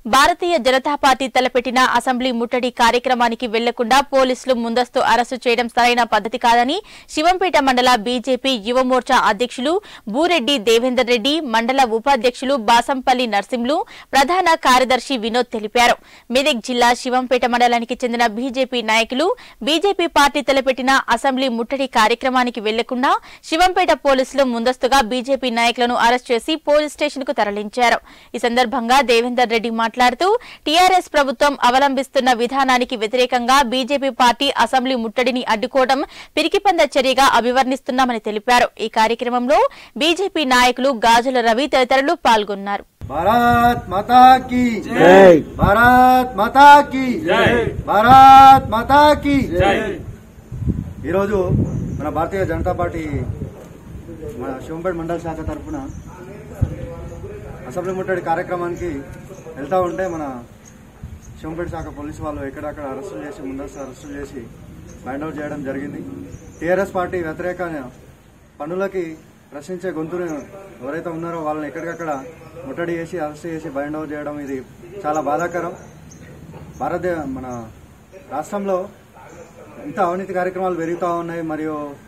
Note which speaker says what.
Speaker 1: భారతీయ Janata Party తలపెట్టిన assembly ముట్టడి కార్యక్రమానికి వెళ్లకుండా పోలీసులు ముందస్తు అరెస్టు చేయడం సరైన పద్ధతి కాదని శివంపేట మండల బీజేపీ యువమోర్చా అధ్యక్షులు బూరెడ్డి దేవేందర్ రెడ్డి మండల ఉపాధ్యక్షులు బాసంపల్లి నర్సింహులు ప్రధాన కార్యదర్శి వినోద్ తెలిపారు మెదక్ జిల్లా శివంపేట మండలానికి చెందిన బీజేపీ నాయకులు బీజేపీ పార్టీ తలపెట్టిన అసెంబ్లీ ముట్టడి కార్యక్రమానికి వెళ్లకుండా శివంపేట పోలీసులు ముందస్తుగా బీజేపీ నాయకులను అరెస్ట్ చేసి పోలీస్ స్టేషన్ కు తరలించారు ఈ సందర్భంగా దేవేందర్ రెడ్డి మాట్లాడుతూ టీఆర్ఎస్ ప్రభుత్వం అవలంబిస్తున్న విధానానికి వ్యతిరేకంగా బీజేపీ పార్టీ అసెంబ్లీ ముట్టడిని అడ్డుకోవడం పిరికిపంద చర్యగా అభివర్ణిస్తున్నామని తెలిపారు ఈ కార్యక్రమంలో బీజేపీ నాయకులు గాజుల రవి తదితరులు పాల్గొన్నారు
Speaker 2: భారత్ మాతా కీ
Speaker 3: జై.
Speaker 2: భారత్ మాతా కీ
Speaker 3: జై.
Speaker 2: భారత్ మాతా కీ
Speaker 3: జై.
Speaker 2: ఈరోజు మన భారతీయ జనతా పార్టీ మన శివంపేట మండల శాఖ తరఫున అసెంబ్లీ ముట్టడి కార్యక్రమానికి వెళ్తా ఉంటే మన శివంపేట శాఖ పోలీసు వాళ్ళు ఎక్కడక్కడ అరెస్టులు చేసి ముందస్తు అరెస్టులు చేసి బైండ్ అవుట్ చేయడం జరిగింది టీఆర్ఎస్ పార్టీ వ్యతిరేక పనులకి ప్రశ్నించే గొంతులు ఎవరైతే ఉన్నారో వాళ్ళని ఎక్కడికక్కడ ముట్టడి చేసి అరెస్ట్ చేసి బైండ్ అవుట్ చేయడం ఇది చాలా బాధాకరం భారతదేశ మన రాష్ట్రంలో ఇంత అవినీతి కార్యక్రమాలు పెరుగుతూ ఉన్నాయి మరియు